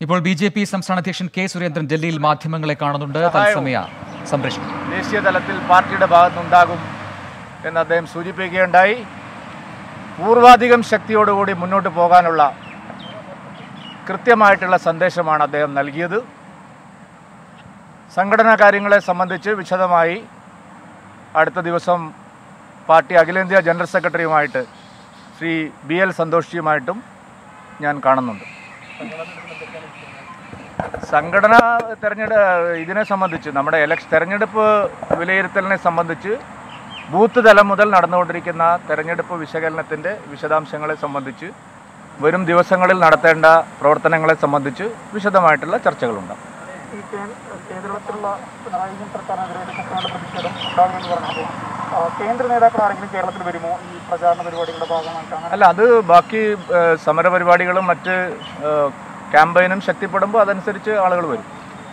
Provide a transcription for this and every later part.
ഇപ്പോൾ B J P സംസ്ഥാന അധ്യക്ഷൻ കെ സുരേന്ദ്രൻ ഡൽഹിയിൽ മാധ്യമങ്ങളെ കാണുന്നുണ്ട് തത്സമയ സംപ്രേഷണം ദേശീയ തലത്തിൽ പാർട്ടിയുടെ ഭാഗത്തുനിന്നുണ്ടാകും എന്ന് അദ്ദേഹം സൂചിപ്പിക്കുകയുണ്ടായി പൂർവാധികം ശക്തിയോടുകൂടി മുന്നോട്ട് പോകാനുള്ള കൃത്യമായിട്ടുള്ള സന്ദേശമാണ് അദ്ദേഹം നൽകിയത് സംഘടനാ കാര്യങ്ങളെ സംബന്ധിച്ച് വിശദമായി അടുത്ത ദിവസം പാർട്ടി അഖിലേന്ത്യാ ജനറൽ സെക്രട്ടറിയുമായിട്ട് ശ്രീ ബി എൽ സന്തോഷിയുമായിട്ടും ഞാൻ കാണുന്നുണ്ട് സംഘടന തെരഞ്ഞെടു ഇതിനെ സംബന്ധിച്ച് നമ്മുടെ ഇലക്ഷൻ തെരഞ്ഞെടുപ്പ് വിലയിരുത്തലിനെ സംബന്ധിച്ച് ബൂത്ത് തലം മുതൽ നടന്നുകൊണ്ടിരിക്കുന്ന തെരഞ്ഞെടുപ്പ് വിശകലനത്തിൻ്റെ വിശദാംശങ്ങളെ സംബന്ധിച്ച് വരും ദിവസങ്ങളിൽ നടത്തേണ്ട പ്രവർത്തനങ്ങളെ സംബന്ധിച്ച് വിശദമായിട്ടുള്ള ചർച്ചകളുണ്ടാകും ഈ കേ- കേരളത്തിലുള്ള പിണറായി വിജയൻ സർക്കാരിനെതിരെ ശക്തമായ പ്രതിഷേധം ഉണ്ടാകുമെന്ന് പറഞ്ഞപ്പോൾ ആ, കേന്ദ്ര നേതാക്കൾ ആരെങ്കിലും കേരളത്തിൽ വരുമോ ഈ പ്രചാരണ പരിപാടികളുടെ ഭാഗമായിട്ട് അങ്ങനെ അല്ല അത് ബാക്കി ഏഹ്, സമരപരിപാടികളും മറ്റ് ഏഹ്, ക്യാമ്പയിനും ശക്തിപ്പെടുമ്പോൾ അതനുസരിച്ച് ആളുകൾ വരും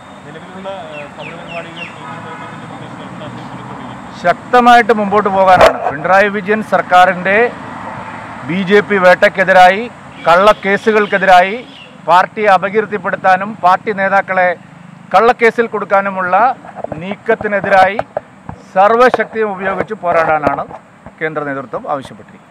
ശക്തമായിട്ട് മുമ്പോട്ട് പോകാനാണ് പിണറായി വിജയൻ സർക്കാരിൻ്റെ ബി ജെ പി വേട്ടയ്ക്കെതിരായി കള്ളക്കേസുകൾക്കെതിരായി പാർട്ടിയെ അപകീർത്തിപ്പെടുത്താനും പാർട്ടി നേതാക്കളെ കള്ളക്കേസിൽ കൊടുക്കാനുമുള്ള നീക്കത്തിനെതിരായി സർവശക്തിയും ഉപയോഗിച്ച് പോരാടാനാണ് കേന്ദ്ര നേതൃത്വം ആവശ്യപ്പെട്ടിരിക്കുന്നത്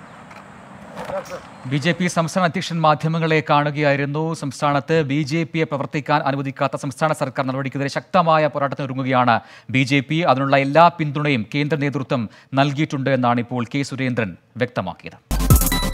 ബി ജെ പി സംസ്ഥാന അധ്യക്ഷൻ മാധ്യമങ്ങളെ കാണുകയായിരുന്നു സംസ്ഥാനത്ത് ബി ജെ പിയെ പ്രവർത്തിക്കാൻ അനുവദിക്കാത്ത സംസ്ഥാന സർക്കാർ നടപടിക്കെതിരെ ശക്തമായ പോരാട്ടത്തിന് ഒരുങ്ങുകയാണ് ബി ജെ പി അതിനുള്ള എല്ലാ പിന്തുണയും കേന്ദ്ര നേതൃത്വം നൽകിയിട്ടുണ്ട് എന്നാണ് ഇപ്പോൾ കെ സുരേന്ദ്രൻ വ്യക്തമാക്കിയത്